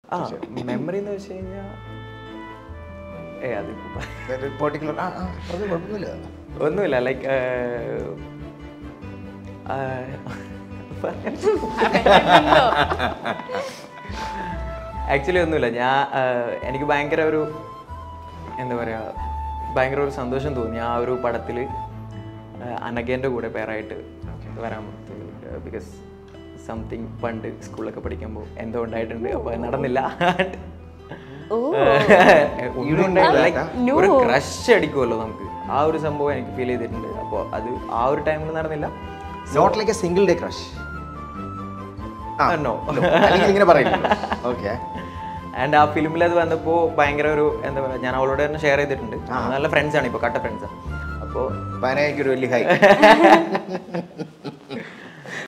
ആ മെമ്മറി എന്ന് വെച്ച് കഴിഞ്ഞാൽ ഏ അതിപ്പോ പെർട്ടിക്കുലർ ആ ആ പറഞ്ഞോ, കുഴപ്പമൊന്നുമില്ല ഒന്നുമില്ല ലൈക്ക് ആക്ച്വലി ഒന്നുമില്ല ഞാൻ ആ, എനിക്ക് ഭയങ്കര ഒരു എന്താ പറയുക ഭയങ്കര ഒരു സന്തോഷം തോന്നി ആ ഒരു പടത്തിൽ അനഘേൻ്റെ കൂടെ പേരായിട്ട് വരാൻ ബിക്കോസ് സംതിങ് പണ്ട് സ്കൂളിലൊക്കെ പഠിക്കുമ്പോൾ എന്തോ ഉണ്ടായിട്ടുണ്ട് അപ്പോൾ അത് നടന്നില്ല ഒന്നും ഉണ്ടായില്ല. Like, ഒരു ക്രഷ് അടിക്കുമല്ലോ നമുക്ക് ആ ഒരു സംഭവം എനിക്ക് ഫീൽ ചെയ്തിട്ടുണ്ട് അപ്പോൾ അത് ആ ഒരു ടൈമിൽ നടന്നില്ല not like a single day crush no അല്ലെങ്കിൽ ഇങ്ങനെ പറയില്ല ഓക്കെ ആൻഡ് ആ ഫിലിമിൽ അത് വന്നപ്പോൾ ഭയങ്കര ഒരു എന്താ പറയുക ഞാൻ അവളോട് തന്നെ ഷെയർ ചെയ്തിട്ടുണ്ട് നല്ല ഫ്രണ്ട്സാണ് ഇപ്പോൾ കട്ട ഫ്രണ്ട്സാണ് അപ്പോൾ പനയ്ക്കൊരു വലിയ ഹൈ